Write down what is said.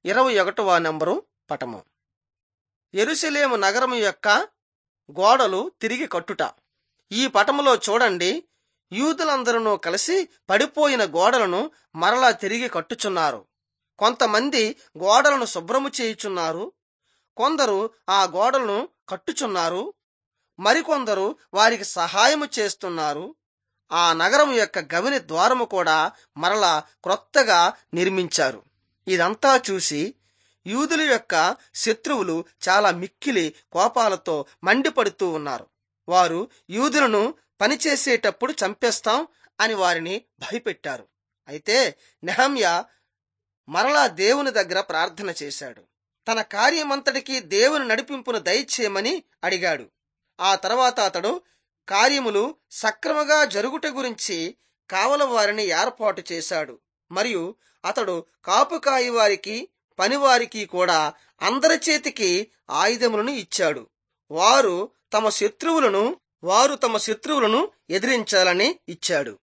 ఇరవై ఒకటవ నంబరు పటము ఎరుసలేము నగరము యొక్క గోడలు తిరిగి కట్టుట ఈ పటములో చూడండి యూదులందరూ కలిసి పడిపోయిన గోడలను మరలా తిరిగి కట్టుచున్నారు కొంతమంది గోడలను శుభ్రము చేయుచున్నారు కొందరు ఆ గోడలను కట్టుచున్నారు మరికొందరు వారికి సహాయము చేస్తున్నారు ఆ నగరం యొక్క గవిని ద్వారము కూడా మరలా క్రొత్తగా నిర్మించారు ఇదంతా చూసి యూదుల యొక్క శత్రువులు చాలా మిక్కిలి కోపాలతో మండిపడుతూ ఉన్నారు వారు యూదులను పనిచేసేటప్పుడు చంపేస్తాం అని వారిని భయపెట్టారు అయితే నెహమ్య మరలా దేవుని దగ్గర ప్రార్థన చేశాడు తన కార్యమంతటికి దేవుని నడిపింపును దయచేయమని అడిగాడు ఆ తర్వాత అతడు కార్యములు సక్రమగా జరుగుట గురించి కావల వారిని ఏర్పాటు చేశాడు మరియు అతడు కాపుకాయి వారికి పనివారికి కూడా అందరి చేతికి ఆయుధములను ఇచ్చాడు వారు తమ శత్రువులను వారు తమ శత్రువులను ఎదిరించాలని ఇచ్చాడు